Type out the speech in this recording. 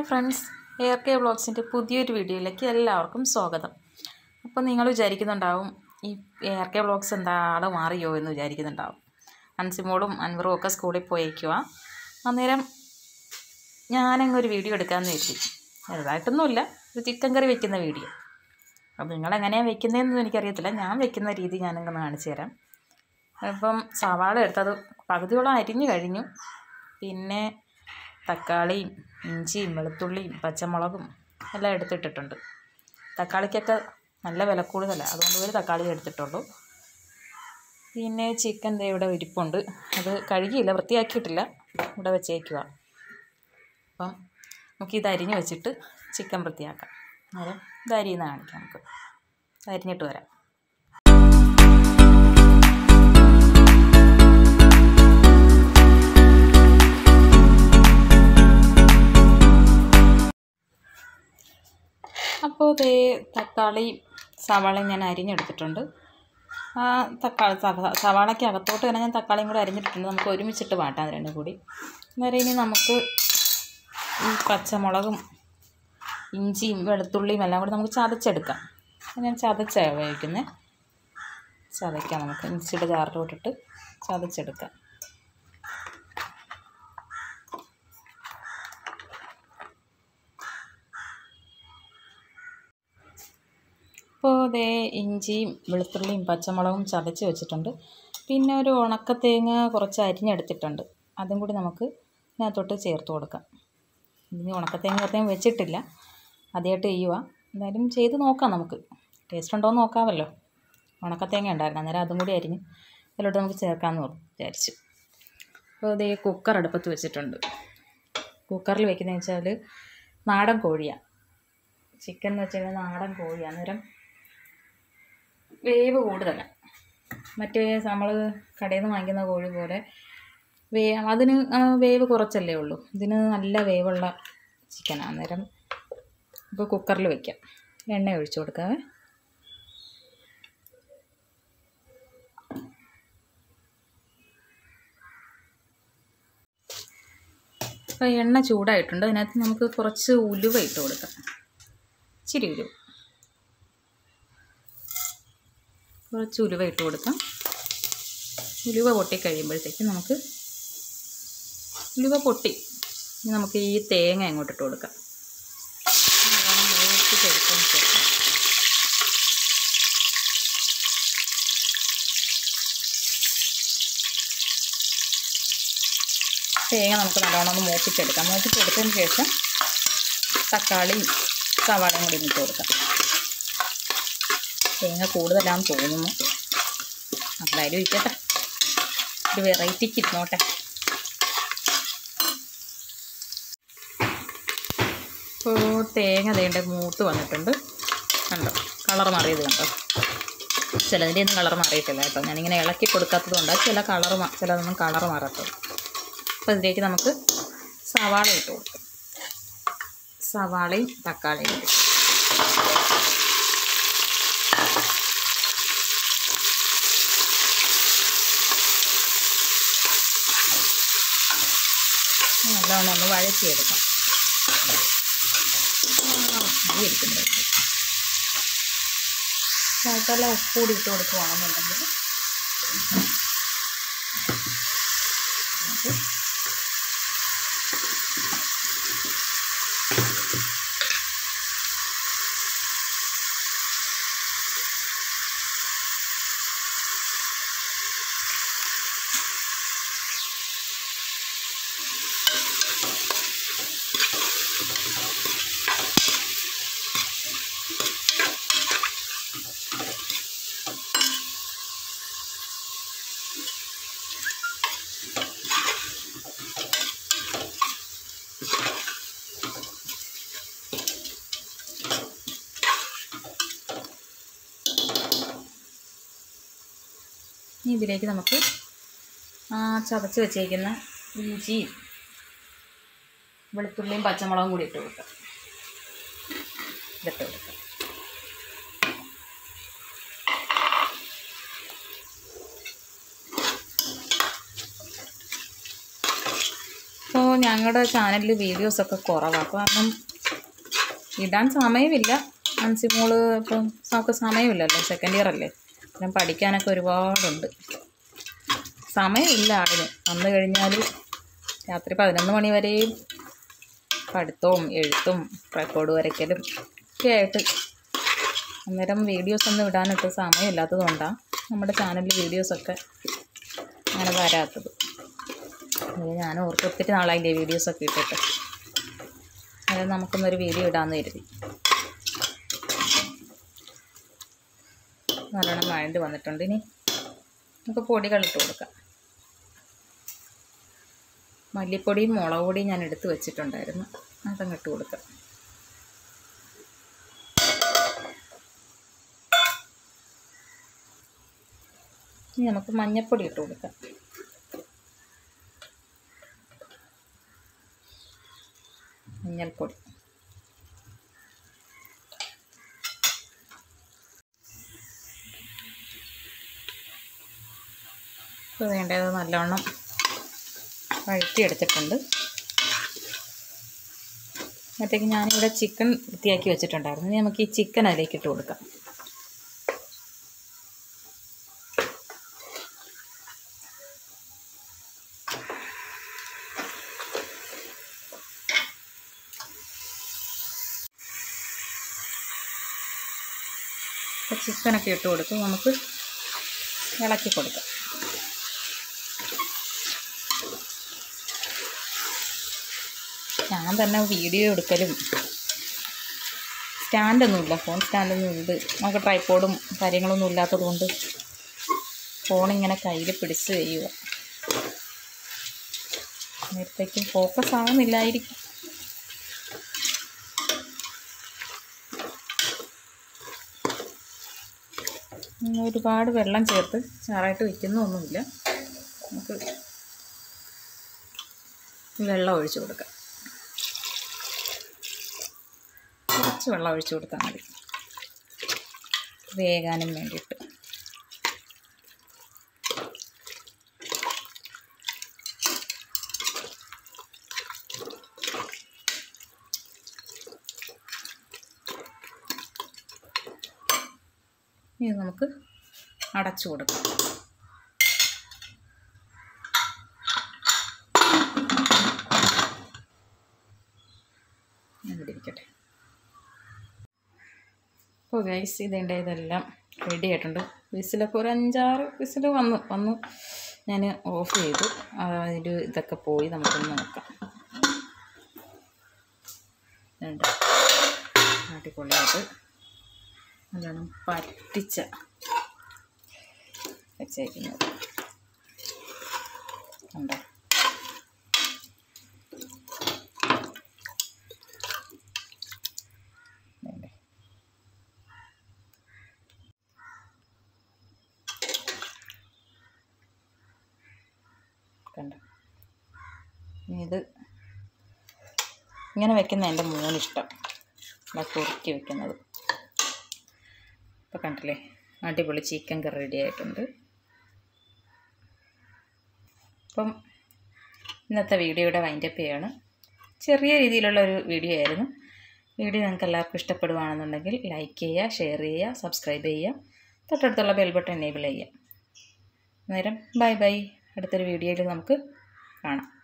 friends air K വ്ളോഗ്സിൻ്റെ പുതിയൊരു വീഡിയോയിലേക്ക് എല്ലാവർക്കും സ്വാഗതം അപ്പോൾ നിങ്ങൾ വിചാരിക്കുന്നുണ്ടാവും ഈ എയർ കെ വ്ളോഗ്സ് എന്താ ആള് മാറിയോ എന്ന് വിചാരിക്കുന്നുണ്ടാവും അൻസിമോളും അൻവറും ഒക്കെ സ്കൂളിൽ പോയേക്കുക അന്നേരം ഞാനങ്ങൊരു വീഡിയോ എടുക്കാമെന്ന് കരുതി ചെറുതായിട്ടൊന്നുമില്ല ഒരു ചിക്കൻ കറി വെക്കുന്ന വീഡിയോ അപ്പോൾ നിങ്ങളെങ്ങനെയാണ് വെക്കുന്നതെന്നൊന്നും എനിക്കറിയത്തില്ല ഞാൻ വെക്കുന്ന രീതി ഞാനിങ്ങനെ കാണിച്ചു തരാം അപ്പം സവാള എടുത്തത് പകുതിയോളം അരിഞ്ഞു കഴിഞ്ഞു പിന്നെ തക്കാളിയും ഇഞ്ചിയും വെളുത്തുള്ളിയും പച്ചമുളകും എല്ലാം എടുത്തിട്ടിട്ടുണ്ട് തക്കാളിക്കൊക്കെ നല്ല വില കൂടുതലാണ് അതുകൊണ്ട് ഒരു തക്കാളി എടുത്തിട്ടുള്ളൂ പിന്നെ ചിക്കൻ ദേ ഇവിടെ ഇരിപ്പുണ്ട് അത് കഴുകിയില്ല വൃത്തിയാക്കിയിട്ടില്ല ഇവിടെ വെച്ചേക്കുക അപ്പം നമുക്ക് ഇത് അരിഞ്ഞ് വെച്ചിട്ട് ചിക്കൻ വൃത്തിയാക്കാം അന്നേരം ഇത് അരിയുന്ന കാണിക്കാം നമുക്ക് ഇത് അരിഞ്ഞിട്ട് വരാം അപ്പോൾ ദേ തക്കാളി സവാളയും ഞാൻ അരിഞ്ഞെടുത്തിട്ടുണ്ട് ആ തക്കാളി സവ- സവാളയ്ക്ക് അകത്തോട്ട് തന്നെ ഞാൻ തക്കാളിയും കൂടി അരിഞ്ഞിട്ടിട്ടുണ്ട് നമുക്ക് ഒരുമിച്ചിട്ട് വാട്ടാം അത് രണ്ടും കൂടി അന്നേരം ഇനി നമുക്ക് ഈ പച്ചമുളകും ഇഞ്ചിയും വെളുത്തുള്ളിയും എല്ലാം കൂടി നമുക്ക് ചതച്ചെടുക്കാം അത് ഞാൻ ചതച്ചാണ് ഉപയോഗിക്കുന്നത് ചതയ്ക്കാം നമുക്ക് മിക്സിയുടെ ജാറിലോട്ടിട്ട് ചതച്ചെടുക്കാം ഇപ്പോൾ ദേ ഇഞ്ചിയും വെളുത്തുള്ളിയും പച്ചമുളകും ചതച്ച് വെച്ചിട്ടുണ്ട് പിന്നെ ഒരു ഉണക്കത്തേങ്ങ കുറച്ച് അരിഞ്ഞെടുത്തിട്ടുണ്ട് അതും കൂടി നമുക്ക് ഇതിനകത്തോട്ട് ചേർത്ത് കൊടുക്കാം ഇനി ഉണക്കത്തേങ്ങ പ്രത്യേകം വെച്ചിട്ടില്ല ആദ്യമായിട്ട് ചെയ്യുക എന്തായാലും ചെയ്ത് നോക്കാം നമുക്ക് ടേസ്റ്റ് ഉണ്ടോ എന്ന് നോക്കാമല്ലോ ഉണക്കത്തേങ്ങ ഉണ്ടായിരുന്നു അന്നേരം അതും കൂടി അരിഞ്ഞ് അതിലോട്ട് നമുക്ക് ചേർക്കാമെന്ന് വിചാരിച്ചു അപ്പോൾ ഇതേ കുക്കർ അടുപ്പത്ത് വെച്ചിട്ടുണ്ട് കുക്കറിൽ വെക്കുന്നതെന്ന് വെച്ചാൽ നാടൻ കോഴിയാണ് ചിക്കൻ എന്ന് വെച്ച് കഴിഞ്ഞാൽ നാടൻ കോഴിയാണ് അന്നേരം വേവ് കൂടുതലാണ് മറ്റേ നമ്മൾ കടയിൽ നിന്ന് വാങ്ങിക്കുന്ന കോഴി പോലെ വേ അതിന് ആ, വേവ് കുറച്ചല്ലേ ഉള്ളൂ ഇതിന് നല്ല വേവുള്ള ചിക്കനാണ് അന്നേരം ഇപ്പോൾ കുക്കറിൽ വെക്കാം എണ്ണ ഒഴിച്ചു കൊടുക്കാവേ അപ്പോൾ എണ്ണ ചൂടായിട്ടുണ്ട് അതിനകത്ത് നമുക്ക് കുറച്ച് ഉലുവ ഇട്ട് കൊടുക്കാം ഇച്ചിരി ഉലുവ കുറച്ച് ഉലുവ ഇട്ട് കൊടുക്കാം ഉലുവ പൊട്ടി കഴിയുമ്പോഴത്തേക്ക് നമുക്ക് ഉലുവ പൊട്ടി ഇനി നമുക്ക് ഈ തേങ്ങ അങ്ങോട്ട് ഇട്ട് കൊടുക്കാം നല്ലോണം മൂപ്പിച്ചെടുത്തതിന് ശേഷം തേങ്ങ നമുക്ക് നല്ലോണം ഒന്ന് മൂപ്പിച്ചെടുക്കാം മൂപ്പിച്ചെടുത്തതിന് ശേഷം തക്കാളിയും സവാളയും കൂടി ഇട്ട് കൊടുക്കാം തേങ്ങ കൂടുതലാണെന്ന് തോന്നുന്നു എന്തായാലും ഇരിക്കട്ടെ ഒരു വെറൈറ്റിക്ക് ഇരുന്നോട്ടെ ഇപ്പോൾ തേങ്ങ തേണ്ട മൂത്ത് വന്നിട്ടുണ്ട് കണ്ടോ കളർ മാറിയത് കണ്ടോ ചിലതിൻ്റെ ഒന്നും കളർ മാറിയിട്ടില്ല കേട്ടോ ഞാനിങ്ങനെ ഇളക്കി കൊടുക്കാത്തത് കൊണ്ടാണ് ചില കളർ ചിലതൊന്നും കളർ മാറത്തുള്ളൂ അപ്പോൾ ഇതിലേക്ക് നമുക്ക് സവാള ഇട്ട് കൊടുക്കാം സവാളയും തക്കാളിയും ഇട്ട് നല്ലോണം ഒന്ന് വഴറ്റിയെടുക്കാം ഇരിക്കുന്നുണ്ട് ശകല ഉപ്പൂടി ഇട്ട് കൊടുക്കുവാണെന്നുണ്ടെങ്കിൽ നമുക്ക് ഇനി ഇതിലേക്ക് നമുക്ക് ആ ചതച്ച് വെച്ചേക്കുന്ന ഇഞ്ചിയും വെളുത്തുള്ളിയും പച്ചമുളകും കൂടി ഇട്ട് കൊടുക്കാം ഇതിട്ട് കൊടുക്കാം അപ്പോൾ ഞങ്ങളുടെ ചാനലിൽ വീഡിയോസൊക്കെ കുറവാണ് കാരണം ഇടാൻ സമയമില്ല അൻസിമോള് ഇപ്പം നമുക്ക് സമയമില്ലല്ലോ സെക്കൻഡ് ഇയർ അല്ലേ പിന്നെ പഠിക്കാനൊക്കെ ഒരുപാടുണ്ട് സമയമില്ല ആടിന് വന്നു കഴിഞ്ഞാൽ രാത്രി പതിനൊന്ന് മണി വരെയും പഠിത്തവും എഴുത്തും റെക്കോർഡ് വരയ്ക്കലും ഒക്കെ ആയിട്ട് അന്നേരം വീഡിയോസ് ഒന്നും ഇടാനൊട്ട് സമയമില്ലാത്തതുകൊണ്ടാണ് നമ്മുടെ ചാനലിൽ വീഡിയോസൊക്കെ അങ്ങനെ വരാത്തത് അത് ഞാൻ ഓർക്ക് ഒത്തിരി നാളായില്ലേ വീഡിയോസൊക്കെ ഇട്ടിട്ട് അത് നമുക്കൊന്നൊരു വീഡിയോ ഇടാമെന്ന് കരുതി നല്ലോണം വഴണ്ട് വന്നിട്ടുണ്ട് ഇനി നമുക്ക് പൊടികൾ ഇട്ട് കൊടുക്കാം മല്ലിപ്പൊടിയും മുളക് പൊടിയും ഞാൻ എടുത്ത് വെച്ചിട്ടുണ്ടായിരുന്നു അതങ്ങ് ഇട്ട് കൊടുക്കാം ഇനി നമുക്ക് മഞ്ഞൾപ്പൊടി ഇട്ട് കൊടുക്കാം മഞ്ഞൾപ്പൊടി ഇത് വേണ്ടത് നല്ലവണ്ണം വഴറ്റിയെടുത്തിട്ടുണ്ട് അപ്പോഴത്തേക്ക് ഞാനിവിടെ ചിക്കൻ വൃത്തിയാക്കി വെച്ചിട്ടുണ്ടായിരുന്നു ഇനി നമുക്ക് ഈ ചിക്കൻ അതിലേക്ക് ഇട്ട് കൊടുക്കാം അപ്പോൾ ചിക്കനൊക്കെ ഇട്ട് കൊടുത്ത് നമുക്ക് ഇളക്കി കൊടുക്കാം ഞാൻ തന്നെ വീഡിയോ എടുക്കലും സ്റ്റാൻഡൊന്നുമില്ല ഫോൺ സ്റ്റാൻഡൊന്നും ഉണ്ട് നമുക്ക് ട്രൈപ്പോഡും കാര്യങ്ങളൊന്നും ഇല്ലാത്തത് കൊണ്ട് ഫോണിങ്ങനെ കയ്യിൽ പിടിച്ച് ചെയ്യുക നേരത്തേക്കും ഫോക്കസ് ആവുന്നില്ലായിരിക്കും ഇങ്ങനെ ഒരുപാട് വെള്ളം ചേർത്ത് ചാറായിട്ട് വയ്ക്കുന്നൊന്നുമില്ല നമുക്ക് വെള്ളം ഒഴിച്ച് കൊടുക്കാം കുറച്ച് വെള്ളം ഒഴിച്ച് കൊടുത്താൽ മതി വേകാനും വേണ്ടിയിട്ട് ഇനി നമുക്ക് അടച്ചു കൊടുക്കാം ഇവിടെ ഇരിക്കട്ടെ അപ്പോൾ ഗൈസ് ഇതിൻ്റെ ഇതെല്ലാം റെഡി ആയിട്ടുണ്ട് വിസിലൊക്കെ ഒരു അഞ്ചാറ് വിസിൽ വന്നു വന്നു ഞാൻ ഓഫ് ചെയ്തു അതിൽ ഇതൊക്കെ പോയി നമുക്കൊന്ന് നോക്കാം രണ്ട് അടിപൊളിയായിട്ട് നല്ലോണം പറ്റിച്ച വെച്ചേക്കുന്നത് ഉണ്ടോ വേണ്ടേ കണ്ടോ ഇനി ഇത് ഇങ്ങനെ വെക്കുന്ന എൻ്റെ മോനിഷ്ടം അല്ല കുറുക്കി വെക്കുന്നത് ഇപ്പോൾ കണ്ടില്ലേ അടിപൊളി ചിക്കൻ കറി റെഡി ആയിട്ടുണ്ട് അപ്പം ഇന്നത്തെ വീഡിയോയുടെ വൈൻഡപ്പ് ചെയ്യാണ് ചെറിയ രീതിയിലുള്ള ഒരു വീഡിയോ ആയിരുന്നു വീഡിയോ നിങ്ങൾക്ക് എല്ലാവർക്കും ഇഷ്ടപ്പെടുവാണെന്നുണ്ടെങ്കിൽ ലൈക്ക് ചെയ്യുക ഷെയർ ചെയ്യുക സബ്സ്ക്രൈബ് ചെയ്യുക തൊട്ടടുത്തുള്ള ബെൽ ബട്ടൺ എനേബിൾ ചെയ്യുക അന്നേരം ബൈ ബൈ അടുത്തൊരു വീഡിയോയിൽ നമുക്ക് കാണാം